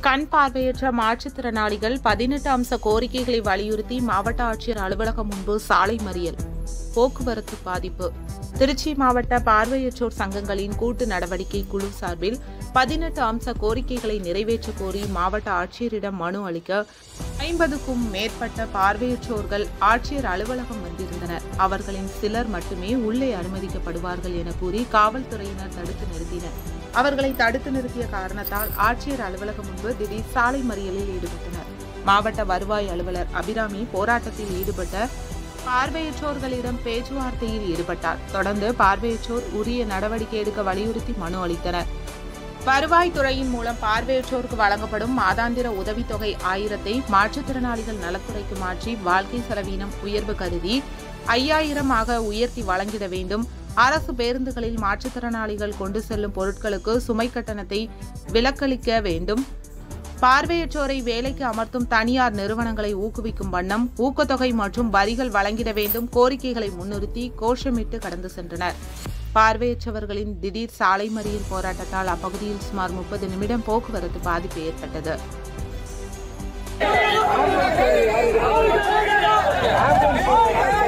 கண் பார்வையற்ற மாற்றுத்திறனாளிகள் பதினெட்டு அம்ச கோரிக்கைகளை வலியுறுத்தி மாவட்ட ஆட்சியர் அலுவலகம் முன்பு சாலை மறியல் போக்குவரத்து பாதிப்பு திருச்சி மாவட்ட பார்வையற்றோர் சங்கங்களின் கூட்டு நடவடிக்கை குழு சார்பில் பதினெட்டு அம்ச கோரிக்கைகளை நிறைவேற்றக் கோரி மாவட்ட ஆட்சியரிடம் மனு அளிக்க ஐம்பதுக்கும் மேற்பட்ட பார்வையற்றோர்கள் ஆட்சியர் அலுவலகம் வந்திருந்தனர் அவர்களின் சிலர் மட்டுமே உள்ளே அனுமதிக்கப்படுவார்கள் என கூறி காவல்துறையினர் தடுத்து நிறுத்தினர் அவர்களை தடுத்து நிறுத்திய காரணத்தால் ஆட்சியர் அலுவலகம் முன்பு திடீர் சாலை மறியலில் ஈடுபட்டனர் மாவட்ட வருவாய் அலுவலர் அபிராமி போராட்டத்தில் ஈடுபட்ட பார்வையற்றோர்களிடம் பேச்சுவார்த்தையில் ஈடுபட்டார் தொடர்ந்து பார்வையற்றோர் உரிய நடவடிக்கை எடுக்க வலியுறுத்தி மனு அளித்தனர் வருவாய்த்துறையின் மூலம் பார்வையற்றோருக்கு வழங்கப்படும் மாதாந்திர உதவித்தொகை ஆயிரத்தை மாற்றுத்திறனாளிகள் நலத்துறைக்கு மாற்றி வாழ்க்கை செலவீனம் உயர்வு கருதி ஐயாயிரம் ஆக உயர்த்தி வழங்கிட வேண்டும் அரசு பேருந்துகளில் மாற்றுத்திறனாளிகள் கொண்டு செல்லும் பொருட்களுக்கு சுமை கட்டணத்தை விலக்களிக்க வேண்டும் பார்வையற்றோரை வேலைக்கு அமர்த்தும் தனியார் நிறுவனங்களை ஊக்குவிக்கும் வண்ணம் ஊக்கத்தொகை மற்றும் வரிகள் வழங்கிட வேண்டும் கோரிக்கைகளை முன்னிறுத்தி கோஷமிட்டு கடந்து சென்றனர் பார்வையற்றவர்களின் திடீர் சாலை மறியல் போராட்டத்தால் அப்பகுதியில் சுமார் முப்பது நிமிடம் போக்குவரத்து பாதிப்பு ஏற்பட்டது ஆம்புலன்ஸ்